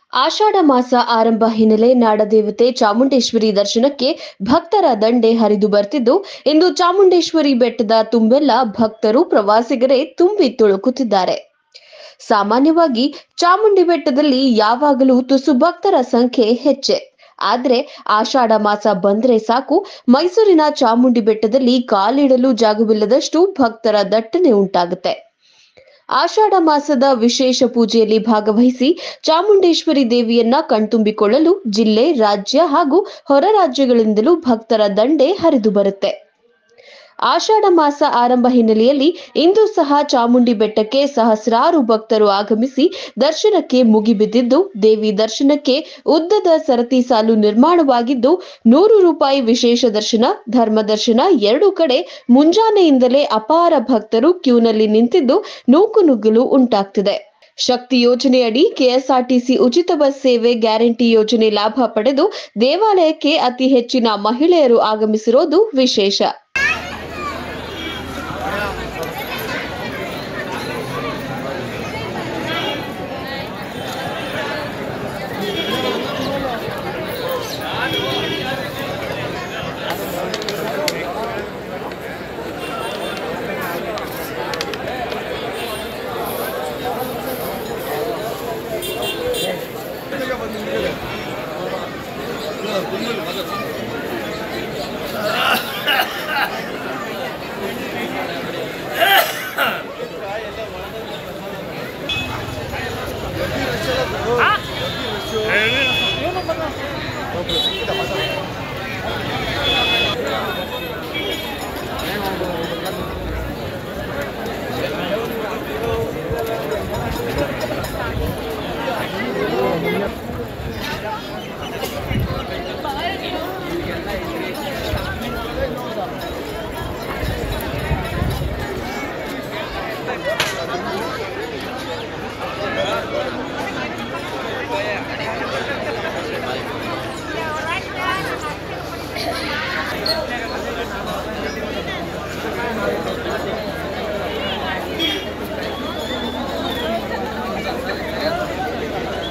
ಆಷಾಢ ಮಾಸ ಆರಂಭ ಹಿನ್ನೆಲೆ ನಾಡದೇವತೆ ಚಾಮುಂಡೇಶ್ವರಿ ದರ್ಶನಕ್ಕೆ ಭಕ್ತರ ದಂಡೆ ಹರಿದು ಬರ್ತಿದ್ದು ಇಂದು ಚಾಮುಂಡೇಶ್ವರಿ ಬೆಟ್ಟದ ತುಂಬೆಲ್ಲ ಭಕ್ತರು ಪ್ರವಾಸಿಗರೇ ತುಂಬಿ ತುಳುಕುತ್ತಿದ್ದಾರೆ ಸಾಮಾನ್ಯವಾಗಿ ಚಾಮುಂಡಿ ಬೆಟ್ಟದಲ್ಲಿ ಯಾವಾಗಲೂ ತುಸು ಭಕ್ತರ ಸಂಖ್ಯೆ ಹೆಚ್ಚೆ ಆದ್ರೆ ಆಷಾಢ ಮಾಸ ಬಂದ್ರೆ ಸಾಕು ಮೈಸೂರಿನ ಚಾಮುಂಡಿ ಬೆಟ್ಟದಲ್ಲಿ ಕಾಲಿಡಲು ಜಾಗವಿಲ್ಲದಷ್ಟು ಭಕ್ತರ ದಟ್ಟಣೆ ಉಂಟಾಗುತ್ತೆ ಆಷಾಢ ಮಾಸದ ವಿಶೇಷ ಪೂಜೆಯಲ್ಲಿ ಭಾಗವಹಿಸಿ ಚಾಮುಂಡೇಶ್ವರಿ ದೇವಿಯನ್ನ ಕಣ್ತುಂಬಿಕೊಳ್ಳಲು ಜಿಲ್ಲೆ ರಾಜ್ಯ ಹಾಗೂ ಹೊರ ರಾಜ್ಯಗಳಿಂದಲೂ ಭಕ್ತರ ದಂಡೆ ಹರಿದು ಬರುತ್ತೆ ಆಷಾಢ ಮಾಸ ಆರಂಭ ಹಿನ್ನೆಲೆಯಲ್ಲಿ ಇಂದು ಸಹ ಚಾಮುಂಡಿ ಬೆಟ್ಟಕ್ಕೆ ಸಹಸ್ರಾರು ಭಕ್ತರು ಆಗಮಿಸಿ ದರ್ಶನಕ್ಕೆ ಮುಗಿಬಿದ್ದಿದ್ದು ದೇವಿ ದರ್ಶನಕ್ಕೆ ಉದ್ದದ ಸರತಿ ಸಾಲು ನಿರ್ಮಾಣವಾಗಿದ್ದು ನೂರು ರೂಪಾಯಿ ವಿಶೇಷ ದರ್ಶನ ಧರ್ಮ ದರ್ಶನ ಎರಡೂ ಕಡೆ ಮುಂಜಾನೆಯಿಂದಲೇ ಅಪಾರ ಭಕ್ತರು ಕ್ಯೂನಲ್ಲಿ ನಿಂತಿದ್ದು ನೂಕುನುಗ್ಗಲು ಉಂಟಾಗ್ತಿದೆ ಶಕ್ತಿ ಯೋಜನೆಯಡಿ ಕೆಎಸ್ಆರ್ಟಿಸಿ ಉಚಿತ ಬಸ್ ಸೇವೆ ಗ್ಯಾರಂಟಿ ಯೋಜನೆ ಲಾಭ ಪಡೆದು ದೇವಾಲಯಕ್ಕೆ ಅತಿ ಹೆಚ್ಚಿನ ಮಹಿಳೆಯರು ಆಗಮಿಸಿರೋದು ವಿಶೇಷ 아,